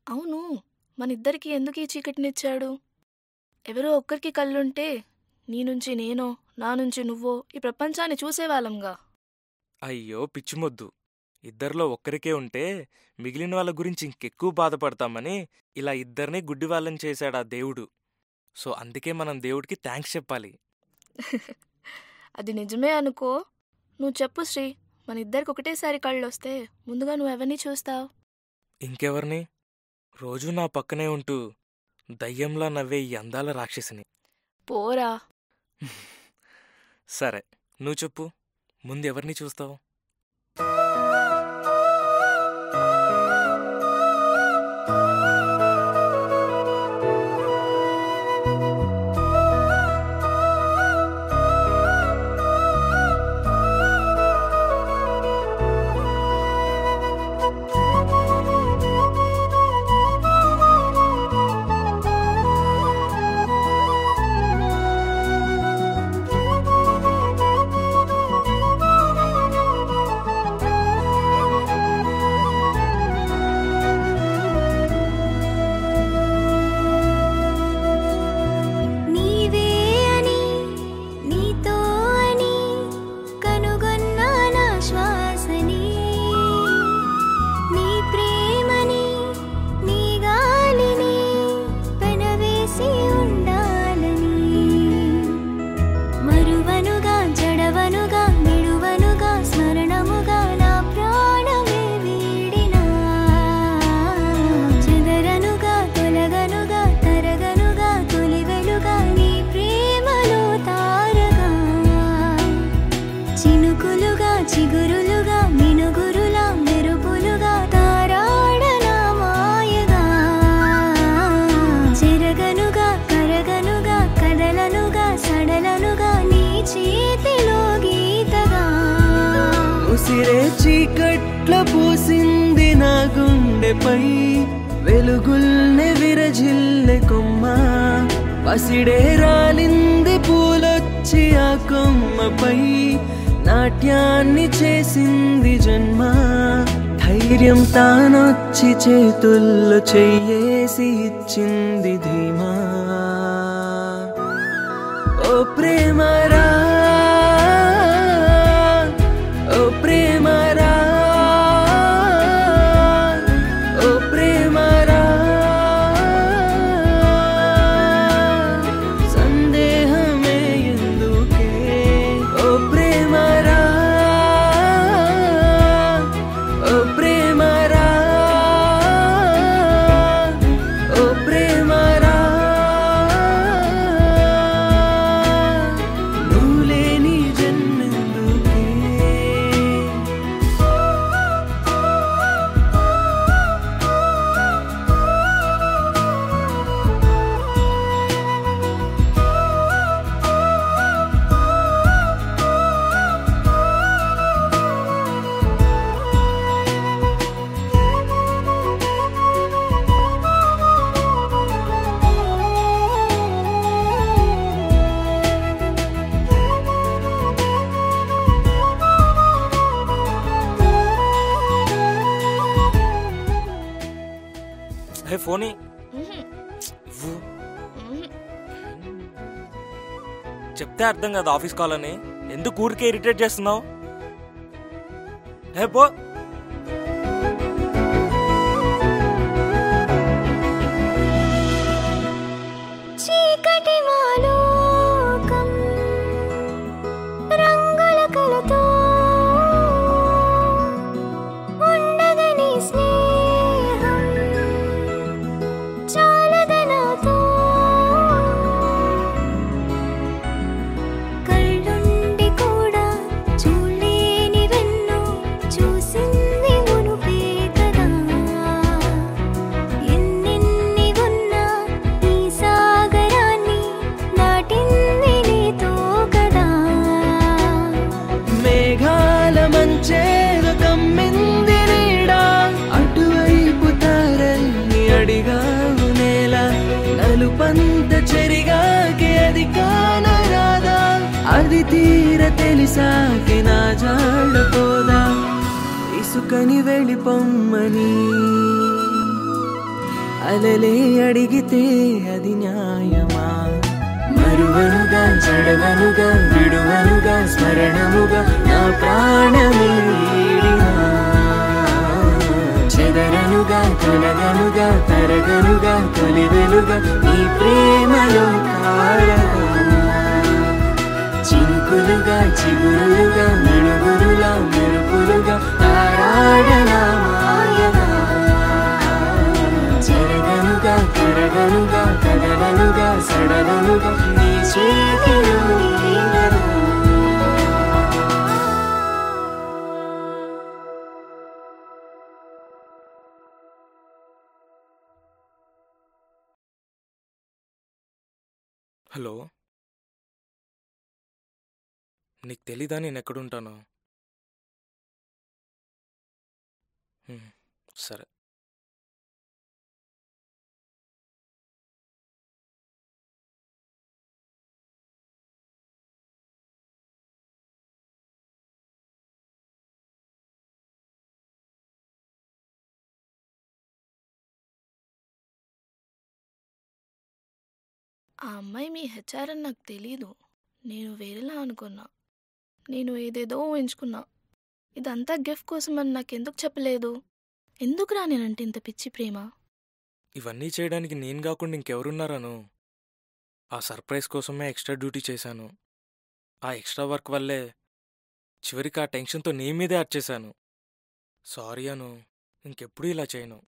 అవును మనిద్దరికి ఎందుకు ఈ చీకటినిచ్చాడు ఎవరో ఒక్కరికి కళ్ళుంటే నీ నుంచి నేనో నా నుంచి నువ్వో ఈ ప్రపంచాన్ని చూసేవాళ్ళంగా అయ్యో పిచ్చిమొద్దు ఇద్దరిలో ఒక్కరికే ఉంటే మిగిలిన వాళ్ళ గురించి ఇంకెక్కువ బాధపడతామని ఇలా ఇద్దరిని గుడ్డివాళ్ళని చేశాడు ఆ దేవుడు సో అందుకే మనం దేవుడికి థ్యాంక్స్ చెప్పాలి అది నిజమే అనుకో నువ్వు చెప్పు శ్రీ మన ఇద్దరికి ఒకటేసారి కళ్ళు వస్తే ముందుగా నువ్వు ఎవరిని చూస్తావు ఇంకెవరిని రోజూ నా పక్కనే ఉంటూ దయ్యంలా నవ్వే ఈ అందాల రాక్షసిని పోరా సరే నువ్వు చెప్పు ముందు ఎవరిని చూస్తావు నీవే అని నీతో అని కనుగొన్నా నా శ్వాసని నీ ప్రేమని నీ గాలిని పెనవేసి ఉండాలని మరువనుగా జడవనుగా నిడువనుగా స్మరణముగా నా ప్రాణమే వీడినా చెదరనుగా తొలగనుగా తరగనుగా తొలివెలుగా నీ ప్రేమలో తారగా చినుకులుగా చిగురులుగా మినుగురులా మెరుపులుగా తారాడనా మాయగా చెరగనుగా కరగనుగా కదలనుగా సడలనుగా నీ చేతిలో గీతగా ఉసిరే చీకట్ల పూసింది నా గుండెపై వెలుగుల్ని విరజిల్లె కొమ్మ పసిడే రాలింది పూలొచ్చి ఆ కొమ్మపై నాట్యాన్ని చేసింది జన్మ ధైర్యం తానొచ్చి చేతుల్లో చెయ్యేసి ఇచ్చింది ధీమా ఓ ప్రేమరా ఓ ప్రేమరా ఓ ప్రేమరా సందేహమే ఎందుకే ఓ ప్రేమరా ఓ ప్రేమరా ఓ ప్రేమరా నువ్వు లేని జన్మెందుకే హే ఫోనీ ఉహుం, ఇవ్వు ఉహుం. చెప్తే అర్థం కదా ఆఫీస్ కాల్ అని ఎందుకు ఊరికే ఇరిటేట్ చేస్తున్నావు హే పో చీకటి మాలోకం రంగుల కలతో ఉండగని స్నేహం చాలదనాతో కళ్ళుండి కూడా చూడలేని వెన్నో చూసింది మునుపే కదా ఎన్నెన్ని ఉన్నా ఈ సాగరాన్ని దాటింది నీతో కదా మేఘాల మంచేదో కమ్మింది నీడా అటువైపు తారల్ని అడిగావు నేల నలుపంత చెరిగాకి అది కానరాదా అది తీర తెలిసాకి నా జాడపోదా ఇసుకని వెళ్ళిపోమ్మని అలలే అడిగితే అది న్యాయమా మరువనుగా జడవనుగా విడువనుగా స్మరణముగా నా ప్రాణమే వీడినా. చెదరనుగా తొలగనుగా తరగనుగా తొలివెలుగా నీ ప్రేమలో కారగా చినుకులుగా చిగురులుగా మెరుగురులా మెరుపులుగా తారాడలా మాయగా చెరగనుగా కరగనుగా కదలనుగా సడలనుగా నీ చేతిలో నీడగా. హలో నీకు తెలీదా నేను ఎక్కడుంటానో హ్మ్, సరే ఆ అమ్మాయి మీ హెచ్ఆర్ అని నాకు తెలీదు నేను వేరేలా అనుకున్నా నేను ఏదేదో ఊహించుకున్నా ఇదంతా గిఫ్ట్ కోసం అని నాకెందుకు చెప్పలేదు ఎందుకురా నేనంటే ఇంత పిచ్చి ప్రేమ ఇవన్నీ చేయడానికి నేను కాకుండా ఇంకెవరున్నారను ఆ సర్ప్రైజ్ కోసమే ఎక్స్ట్రా డ్యూటీ చేశాను ఆ ఎక్స్ట్రా వర్క్ వల్లే చివరికి ఆ టెన్షన్తో నీ మీదే అర్చేశాను సారీ అను ఇంకెప్పుడు ఇలా చేయను